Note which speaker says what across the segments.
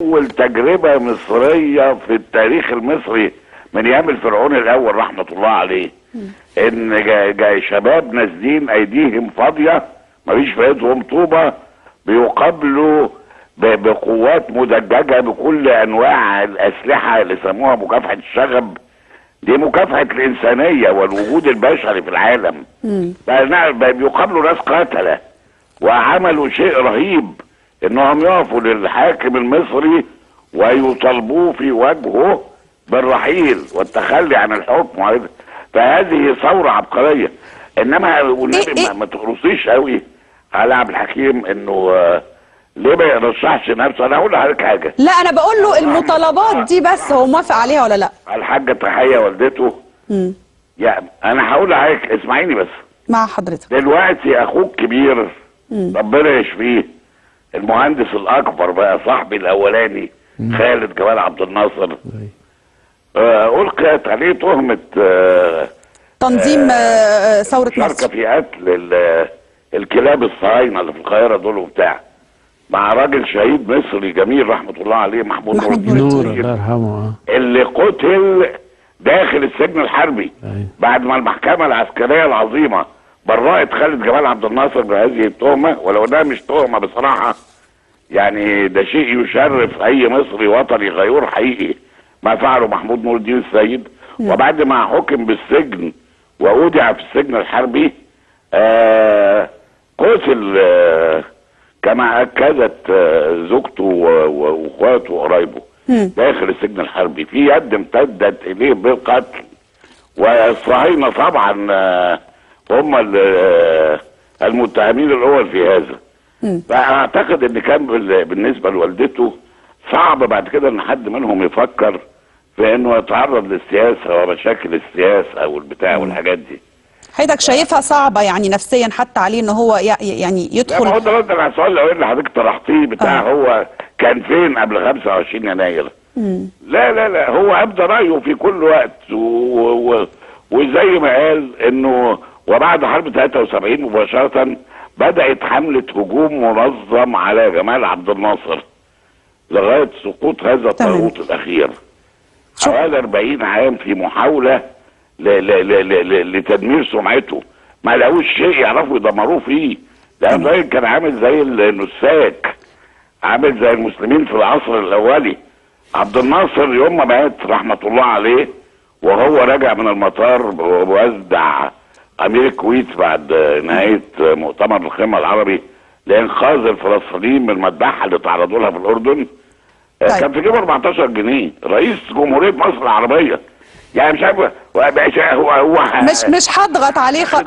Speaker 1: اول تجربه مصريه في التاريخ المصري من ايام الفرعون الاول رحمه الله عليه ان جا جا شباب نازلين ايديهم فاضيه مفيش في ايدهم طوبه بيقابلوا ب- بقوات مدججه بكل انواع الاسلحه اللي سموها مكافحه الشغب دي مكافحه الانسانيه والوجود البشري في العالم بقى نا- بقى بيقابلوا ناس قتله وعملوا شيء رهيب انهم يقفوا للحاكم المصري ويطالبوه في وجهه بالرحيل والتخلي عن الحكم وهذا. فهذه ثوره عبقريه انما والنبي
Speaker 2: إيه-
Speaker 1: ما, ما تقرصيش قوي على عبد الحكيم انه آه، ليه ما يرشحش نفسه انا هقول لحضرتك حاجه
Speaker 2: لا انا بقول له المطالبات دي بس هو موافق عليها ولا لا
Speaker 1: الحاجه تحيه والدته
Speaker 2: مم.
Speaker 1: يعني انا هقول لحضرتك اسمعيني بس
Speaker 2: مع حضرتك
Speaker 1: دلوقتي اخوك كبير ربنا يشفيه المهندس الاكبر بقى صاحبي الاولاني خالد جمال عبد الناصر آه القيت عليه تهمه آه
Speaker 2: تنظيم آه، ثورة
Speaker 1: شاركه
Speaker 2: مصر
Speaker 1: في قتل ال- الكلاب الصهاينه اللي في القاهره دول وبتاع مع راجل شهيد مصري جميل رحمه الله عليه محمود نور
Speaker 2: محمود
Speaker 1: الدين
Speaker 2: نور
Speaker 3: نور
Speaker 1: الكبير.
Speaker 3: الله يرحمه اه
Speaker 1: اللي قتل داخل السجن الحربي
Speaker 3: أيوة.
Speaker 1: بعد ما المحكمة العسكرية العظيمة برأت خالد جمال عبد الناصر بهذه التهمة ولو انها مش تهمة بصراحة يعني ده شيء يشرف أي مصري وطني غيور حقيقي ما فعله محمود نور الدين السيد وبعد ما حكم بالسجن وأودع في السجن الحربي آه قتل آه كما أكدت آه زوجته و- و- وأخواته وقرايبه داخل السجن الحربي في يد امتدت إليه بالقتل والصهاينة طبعا آه، هم ال- آه، المتهمين الأول في هذا فأعتقد إن كان بال- بالنسبة لوالدته صعب بعد كده إن حد منهم يفكر في إنه يتعرض للسياسة ومشاكل السياسة والبتاع والحاجات دي
Speaker 2: حضرتك شايفها صعبة يعني نفسيا حتى عليه ان هو ي- يعني
Speaker 1: لا ما هو
Speaker 2: يدخل
Speaker 1: ده رد على السؤال الاولاني اللي حضرتك طرحتيه بتاع
Speaker 2: آه.
Speaker 1: هو كان فين قبل 25 يناير لا لا لا هو ابدى رايه في كل وقت و... و... وزي ما قال انه وبعد حرب 73 مباشره بدات حمله هجوم منظم على جمال عبد الناصر لغايه سقوط هذا الطاغوت الاخير
Speaker 2: شكرا.
Speaker 1: حوالي 40 عام في محاوله ل... ل... ل... ل... ل... لتدمير سمعته ما لقوش شيء يعرفوا يدمروه فيه لان الراجل كان عامل زي النساك عامل زي المسلمين في العصر الاولي عبد الناصر يوم ما مات رحمه الله عليه وهو راجع من المطار ووزع امير الكويت بعد نهايه مؤتمر القمه العربي لانقاذ الفلسطينيين من المذبحه اللي تعرضوا لها في الاردن آه،
Speaker 2: طيب.
Speaker 1: كان في جيبه 14 جنيه رئيس جمهوريه مصر العربيه يعني مش عارف هو هو هو
Speaker 2: مش مش هضغط عليه خ...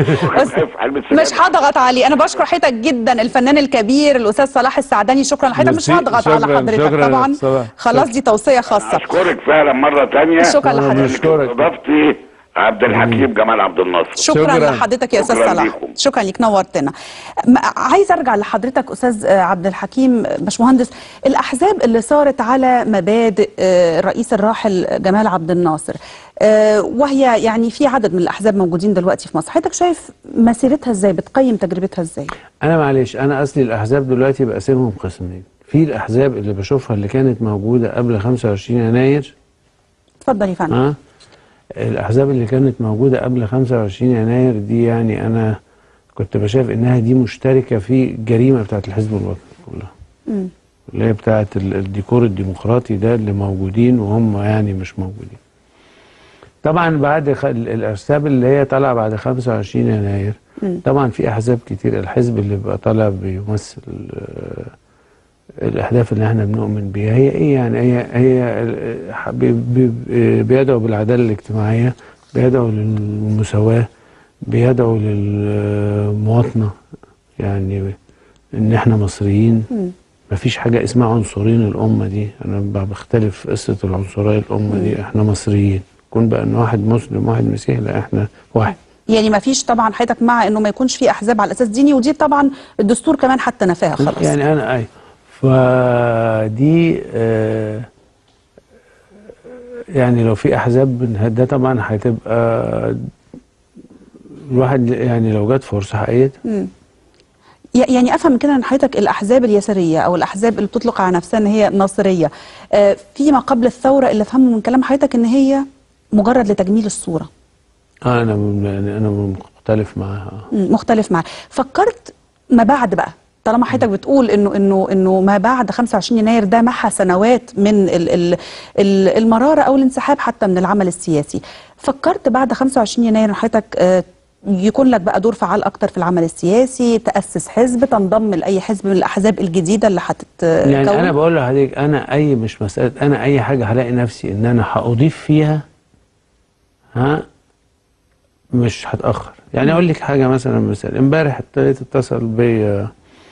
Speaker 2: بس مش هضغط عليه انا بشكر حضرتك جدا الفنان الكبير الاستاذ صلاح السعداني شكرا لحضرتك مش
Speaker 3: ميرسي.
Speaker 2: هضغط على
Speaker 3: شكراً-
Speaker 2: حضرتك
Speaker 3: شكراً يا
Speaker 2: طبعا
Speaker 3: صلاح.
Speaker 2: خلاص دي توصيه خاصه
Speaker 1: اشكرك فعلا مره تانية
Speaker 2: شكرا
Speaker 3: أنا
Speaker 2: لحضرتك
Speaker 3: بشكرك.
Speaker 1: استضفتي عبد الحكيم جمال عبد الناصر
Speaker 2: شكرا,
Speaker 3: شكراً.
Speaker 2: لحضرتك يا استاذ
Speaker 1: شكراً
Speaker 2: صلاح
Speaker 1: ليكم.
Speaker 2: شكرا ليك نورتنا م- عايز ارجع لحضرتك استاذ آه، عبد الحكيم آه، باشمهندس الاحزاب اللي صارت على مبادئ آه، الرئيس الراحل جمال عبد الناصر آه، وهي يعني في عدد من الاحزاب موجودين دلوقتي في مصر حضرتك شايف مسيرتها ازاي بتقيم تجربتها ازاي
Speaker 3: انا معلش انا اصلي الاحزاب دلوقتي بقسمهم قسمين في الاحزاب اللي بشوفها اللي كانت موجوده قبل 25 يناير
Speaker 2: اتفضل يا فندم
Speaker 3: ها الاحزاب اللي كانت موجوده قبل 25 يناير دي يعني انا كنت بشايف انها دي مشتركه في الجريمه بتاعت الحزب الوطني كلها اللي هي بتاعت ال- الديكور الديمقراطي ده اللي موجودين وهم يعني مش موجودين طبعا بعد خ... ال- الاحزاب اللي هي طالعه بعد 25 يناير طبعا في احزاب كتير الحزب اللي بقى طالع بيمثل آه، الاهداف اللي احنا بنؤمن بيها هي ايه يعني هي هي ال- ح- بي- بي- بيدعو بالعداله الاجتماعيه بيدعو للمساواه بيدعو للمواطنه يعني ان احنا مصريين مفيش حاجه اسمها عنصرين الامه دي انا ب- بختلف في قصه العنصريه الامه دي احنا مصريين كون بقى ان واحد مسلم واحد مسيحي لا احنا واحد
Speaker 2: يعني ما فيش طبعا حضرتك مع انه ما يكونش في احزاب على اساس ديني ودي طبعا الدستور كمان حتى نفاها خلاص
Speaker 3: يعني انا اي فدي آه يعني لو في احزاب من ده طبعا هتبقى الواحد يعني لو جت فرصه حقيقيه
Speaker 2: ي- يعني افهم من كده ان حضرتك الاحزاب اليساريه او الاحزاب اللي بتطلق على نفسها ان هي ناصريه آه، فيما قبل الثوره اللي افهمه من كلام حضرتك ان هي مجرد لتجميل الصوره
Speaker 3: اه انا من انا مختلف معاها
Speaker 2: مم، مختلف معاه فكرت ما بعد بقى طالما حضرتك بتقول انه انه انه ما بعد 25 يناير ده محى سنوات من ال ال ال المراره او الانسحاب حتى من العمل السياسي فكرت بعد 25 يناير ان حضرتك آه، يكون لك بقى دور فعال اكتر في العمل السياسي تاسس حزب تنضم لاي حزب من الاحزاب الجديده اللي هتتكون
Speaker 3: يعني انا بقول لحضرتك انا اي مش مساله انا اي حاجه هلاقي نفسي ان انا هاضيف فيها ها مش هتاخر يعني اقول لك حاجه مثلا مثال امبارح ابتديت اتصل بي ال-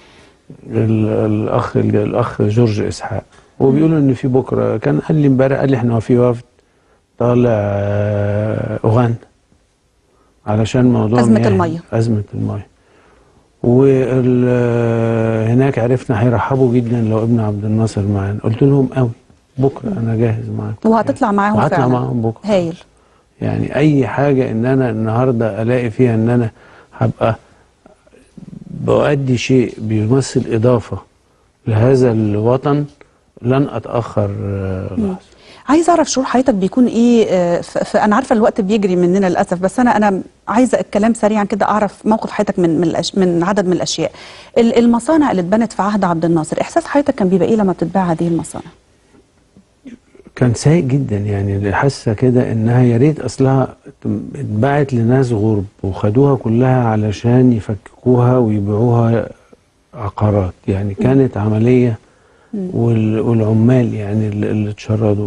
Speaker 3: الاخ الاخ جورج اسحاق هو بيقول ان في بكره كان قال لي امبارح قال لي احنا في وفد طالع آه، اوغندا علشان موضوع
Speaker 2: أزمة
Speaker 3: مياه-
Speaker 2: المية.
Speaker 3: ازمه الميه وهناك عرفنا هيرحبوا جدا لو ابن عبد الناصر معانا قلت لهم قوي بكره انا جاهز معاكم
Speaker 2: وهتطلع معاهم
Speaker 3: وهطلع
Speaker 2: فعلا
Speaker 3: معاهم بكره
Speaker 2: هايل
Speaker 3: يعني اي حاجه ان انا النهارده الاقي فيها ان انا هبقى بؤدي شيء بيمثل اضافه لهذا الوطن لن اتاخر آه، لحظه
Speaker 2: عايز اعرف شعور حضرتك بيكون ايه آه، ف- ف- انا عارفه الوقت بيجري مننا للاسف بس انا انا عايزه الكلام سريعا كده اعرف موقف حضرتك من من, الأش... من عدد من الاشياء ال- المصانع اللي اتبنت في عهد عبد الناصر احساس حضرتك كان بيبقى ايه لما بتتباع هذه المصانع
Speaker 3: كان سيء جدا يعني اللي حاسه كده انها يا ريت اصلها اتباعت لناس غرب وخدوها كلها علشان يفككوها ويبيعوها عقارات يعني كانت عمليه وال- والعمال يعني اللي اللي اتشردوا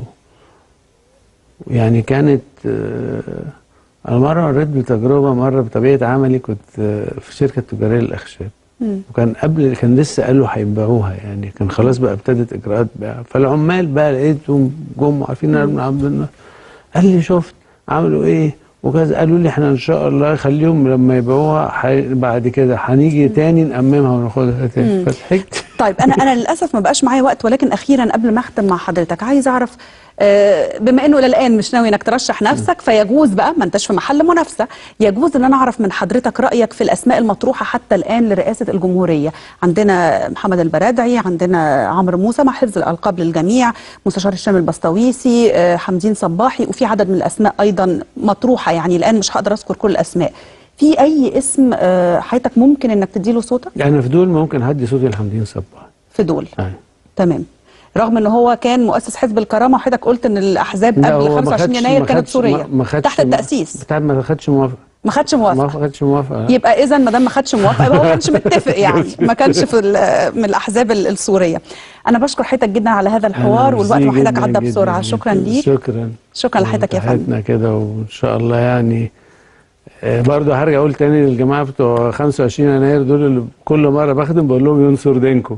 Speaker 3: يعني كانت آه، انا مره مريت بتجربه مره بطبيعه عملي كنت آه، في شركه تجاريه للاخشاب وكان قبل كان لسه قالوا هيبيعوها يعني كان خلاص بقى ابتدت اجراءات بيع فالعمال بقى لقيتهم جم عارفين ان انا ابن عبد الناصر قال لي شفت عملوا ايه وكذا قالوا لي احنا ان شاء الله خليهم لما يبيعوها حي- بعد كده هنيجي تاني نأممها وناخدها تاني فضحكت
Speaker 2: طيب انا انا للاسف ما بقاش معايا وقت ولكن اخيرا قبل ما اختم مع حضرتك عايز اعرف آه، بما انه الى الان مش ناوي انك ترشح نفسك فيجوز بقى ما انتش في محل منافسه يجوز ان انا اعرف من حضرتك رايك في الاسماء المطروحه حتى الان لرئاسه الجمهوريه عندنا محمد البرادعي عندنا عمرو موسى مع حفظ الالقاب للجميع مستشار هشام البسطويسي آه، حمدين صباحي وفي عدد من الاسماء ايضا مطروحه يعني الان مش هقدر اذكر كل الاسماء في اي اسم آه، حضرتك ممكن انك تديله صوتك
Speaker 3: يعني في دول ممكن هدي صوتي لحمدين صباح
Speaker 2: في دول
Speaker 3: يعني
Speaker 2: تمام رغم ان هو كان مؤسس حزب الكرامه وحضرتك قلت ان الاحزاب
Speaker 3: لا،
Speaker 2: قبل
Speaker 3: هو ما
Speaker 2: 25
Speaker 3: خدش-
Speaker 2: يناير
Speaker 3: ما
Speaker 2: كانت
Speaker 3: خدش-
Speaker 2: سوريه
Speaker 3: ما- ما خدش
Speaker 2: تحت التاسيس
Speaker 3: بتاع ما خدش موافقه
Speaker 2: ما خدش
Speaker 3: ما
Speaker 2: موافقه
Speaker 3: خدش موافقه لا.
Speaker 2: يبقى اذا ما دام ما خدش موافقه يبقى هو ما كانش متفق يعني ما كانش في ال- من الاحزاب ال- السوريه انا بشكر حضرتك جدا على هذا الحوار
Speaker 3: أنا
Speaker 2: والوقت
Speaker 3: ميرسي
Speaker 2: مع حضرتك
Speaker 3: جداً
Speaker 2: عدى
Speaker 3: جداً
Speaker 2: بسرعه
Speaker 3: جداً.
Speaker 2: شكرا ليك
Speaker 3: شكرا
Speaker 2: شكرا لحضرتك يا فندم
Speaker 3: تحياتنا كده وان شاء الله يعني آه، برضه هرجع اقول تاني للجماعه بتوع 25 يناير دول اللي كل مره بخدم بقول لهم ينصر دينكم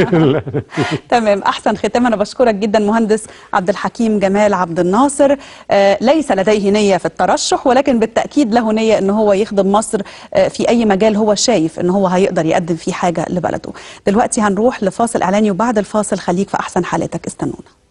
Speaker 2: تمام احسن ختام انا بشكرك جدا مهندس عبد الحكيم جمال عبد الناصر آه ليس لديه نيه في الترشح ولكن بالتاكيد له نيه ان هو يخدم مصر آه في اي مجال هو شايف ان هو هيقدر يقدم فيه حاجه لبلده دلوقتي هنروح لفاصل اعلاني وبعد الفاصل خليك في احسن حالاتك استنونا